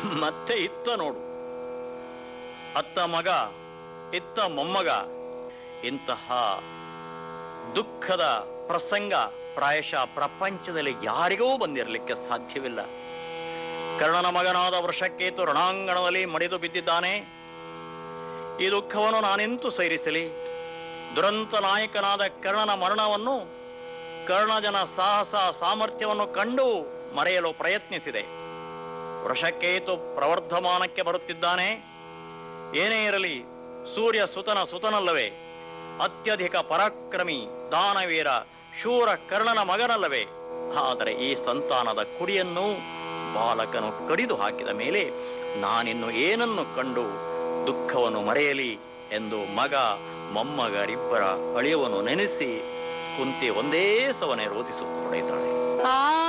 ಮತ್ತೆ ಇತ್ತ ನೋಡು ಅತ್ತ ಮಗ ಇತ್ತ ಮೊಮ್ಮಗ ಇಂತಹ ದುಃಖದ ಪ್ರಸಂಗ ಪ್ರಾಯಶಃ ಪ್ರಪಂಚದಲ್ಲಿ ಯಾರಿಗೂ ಬಂದಿರಲಿಕ್ಕೆ ಸಾಧ್ಯವಿಲ್ಲ ಕರ್ಣನ ಮಗನಾದ ವೃಷಕ್ಕೇತು ರಣಾಂಗಣದಲ್ಲಿ ಮಡಿದು ಬಿದ್ದಿದ್ದಾನೆ ಈ ದುಃಖವನ್ನು ನಾನೆಂತೂ ಸೇರಿಸಲಿ ದುರಂತ ನಾಯಕನಾದ ಕರ್ಣನ ಮರಣವನ್ನು ಕರ್ಣಜನ ಸಾಹಸ ಸಾಮರ್ಥ್ಯವನ್ನು ಕಂಡು ಮರೆಯಲು ಪ್ರಯತ್ನಿಸಿದೆ ವೃಷಕ್ಕೇತು ಪ್ರವರ್ಧಮಾನಕ್ಕೆ ಬರುತ್ತಿದ್ದಾನೆ ಏನೇ ಇರಲಿ ಸೂರ್ಯ ಸುತನ ಸುತನಲ್ಲವೇ ಅತ್ಯಧಿಕ ಪರಾಕ್ರಮಿ ದಾನವೀರ ಶೂರ ಕರ್ಣನ ಮಗನಲ್ಲವೇ ಆದರೆ ಈ ಸಂತಾನದ ಕುಡಿಯನ್ನು ಬಾಲಕನು ಕಡಿದು ಹಾಕಿದ ಮೇಲೆ ನಾನಿನ್ನು ಏನನ್ನು ಕಂಡು ದುಃಖವನ್ನು ಮರೆಯಲಿ ಎಂದು ಮಗ ಮೊಮ್ಮಗರಿಬ್ಬರ ಅಳಿಯವನ್ನು ನೆನೆಸಿ ಕುಂತಿ ಒಂದೇ ಸವನೆ ರೋಧಿಸುತ್ತಾ ಹೊಡೆಯುತ್ತಾಳೆ ಆ